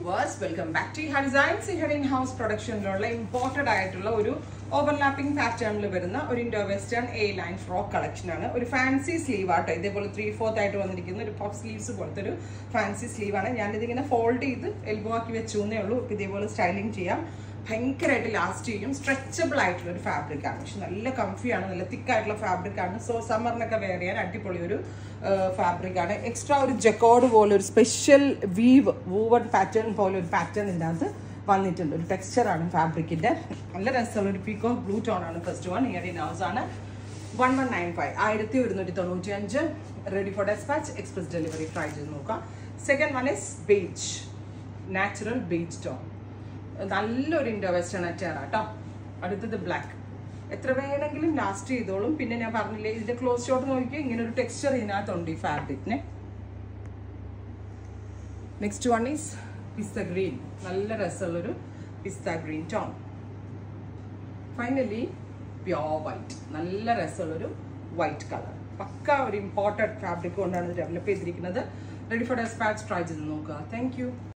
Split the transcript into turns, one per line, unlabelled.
viewers welcome back to Ha designs here in house പ്രൊഡക്ഷനിലുള്ള imported ആയിട്ടുള്ള ഒരു overlapping പാറ്റേണിൽ വരുന്ന ഒരു Indo western A line frock collection ആണ് ഒരു ഫാൻസി സ്ലീവ് ആട്ടോ ഇതേപോലെ ത്രീ ഫോർത്ത് ആയിട്ട് വന്നിരിക്കുന്ന ഒരു പഫ് സ്ലീവ്സ് പോലത്തെ ഒരു ഫാൻസി സ്ലീവ് ആണ് ഞാനിതിങ്ങനെ ഫോൾഡ് ചെയ്ത് എൽബോ ആക്കി വെച്ചു എന്നേ ഉള്ളൂ ഇപ്പൊ ഇതേപോലെ സ്റ്റൈലിംഗ് ചെയ്യാം ഭയങ്കരമായിട്ട് ലാസ്റ്റ് ചെയ്യും സ്ട്രെച്ചബിൾ ആയിട്ടുള്ള ഒരു ഫാബ്രിക് ആണ് പക്ഷെ നല്ല കംഫിയാണ് നല്ല തിക്ക് ആയിട്ടുള്ള ഫാബ്രിക് ആണ് സോ സമ്മറിനൊക്കെ വെയർ ചെയ്യാൻ അടിപൊളി ഒരു ഫാബ്രിക് ആണ് എക്സ്ട്രാ ഒരു ജക്കോഡ് പോലെ ഒരു സ്പെഷ്യൽ വീവ് വൂവൺ പാറ്റേൺ പോലെ ഒരു പാറ്റേൺ ഇതിൻ്റെ അകത്ത് വന്നിട്ടുണ്ട് ഒരു ടെക്സ്ചർ ആണ് ഫാബ്രിക്കിന്റെ നല്ല രസമുള്ള ഒരു പീക്കോ ബ്ലൂ ടോൺ ആണ് first one here in house ആണ് വൺ വൺ നയൻ ഫൈവ് ആയിരത്തി ഒരുന്നൂറ്റി തൊണ്ണൂറ്റി അഞ്ച് ready for despatch express delivery try ചെയ്ത് നോക്കാം second one is beach natural beach tone നല്ലൊരു ഇൻഡോ വെസ്റ്റേൺ അറ്റാണ് കേട്ടോ അടുത്തത് ബ്ലാക്ക് എത്ര വേണമെങ്കിലും ലാസ്റ്റ് ചെയ്തോളും പിന്നെ ഞാൻ പറഞ്ഞില്ലേ ഇതിന്റെ ക്ലോസ് ഷോട്ട് നോക്കിയാൽ ഇങ്ങനെ ഒരു ടെക്സ്ചർ ഇതിനകത്തുണ്ട് ഈ ഫാബ്രിക്കിന് next one is pista green നല്ല രസമുള്ളൊരു pista green tone finally pure white നല്ല രസമുള്ളൊരു വൈറ്റ് കളർ പക്ക ഒരു ഇമ്പോർട്ടൻറ്റ് ഫാബ്രിക് കൊണ്ടാണ് ഡെവലപ്പ് ചെയ്തിരിക്കുന്നത് റെഡി ഫോർ ഡെസ്പാച്ച് ട്രൈ ചെയ്ത് നോക്കുക താങ്ക്